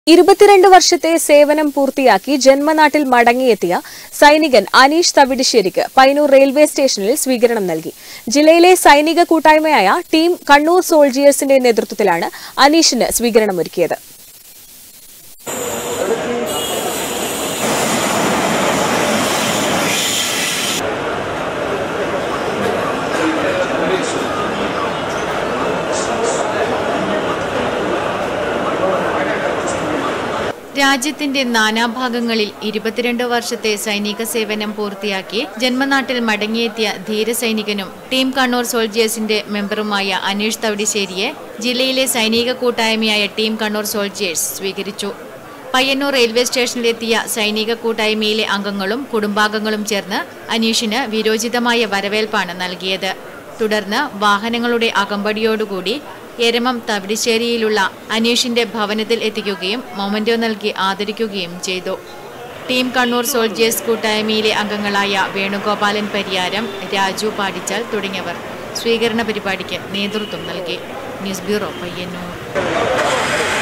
ഇരുപത്തിരണ്ട് വർഷത്തെ സേവനം പൂർത്തിയാക്കി ജന്മനാട്ടിൽ മടങ്ങിയെത്തിയ സൈനികൻ അനീഷ് തവിടിശ്ശേരിക്ക് പൈനൂർ റെയിൽവേ സ്റ്റേഷനിൽ സ്വീകരണം നൽകി ജില്ലയിലെ സൈനിക കൂട്ടായ്മയായ ടീം കണ്ണൂർ സോൾജിയേഴ്സിന്റെ നേതൃത്വത്തിലാണ് അനീഷിന് സ്വീകരണമൊരുക്കിയത് രാജ്യത്തിന്റെ നാനാഭാഗങ്ങളിൽ ഇരുപത്തിരണ്ട് വർഷത്തെ സൈനിക സേവനം പൂർത്തിയാക്കി ജന്മനാട്ടിൽ മടങ്ങിയെത്തിയ ധീരസൈനികനും ടീം കണ്ണൂർ സോൾജിയേഴ്സിന്റെ മെമ്പറുമായ അനീഷ് തവിടിശ്ശേരിയെ ജില്ലയിലെ സൈനിക കൂട്ടായ്മയായ ടീം കണ്ണൂർ സോൾജിയേഴ്സ് സ്വീകരിച്ചു പയ്യന്നൂർ റെയിൽവേ സ്റ്റേഷനിലെത്തിയ സൈനിക കൂട്ടായ്മയിലെ അംഗങ്ങളും കുടുംബാംഗങ്ങളും ചേർന്ന് അനീഷിന് വിരോചിതമായ വരവേൽപ്പാണ് നൽകിയത് തുടർന്ന് വാഹനങ്ങളുടെ അകമ്പടിയോടുകൂടി എരമം തവിടിശ്ശേരിയിലുള്ള അനീഷിന്റെ ഭവനത്തിൽ എത്തിക്കുകയും മൊമന്റോ നൽകി ആദരിക്കുകയും ചെയ്തു ടീം കണ്ണൂർ സോൾജിയേഴ്സ് കൂട്ടായ്മയിലെ അംഗങ്ങളായ വേണുഗോപാലൻ പരിയാരം രാജു പാടിച്ചാൽ തുടങ്ങിയവർ സ്വീകരണ പരിപാടിക്ക് നേതൃത്വം നൽകി ന്യൂസ് ബ്യൂറോ പയ്യന്നൂർ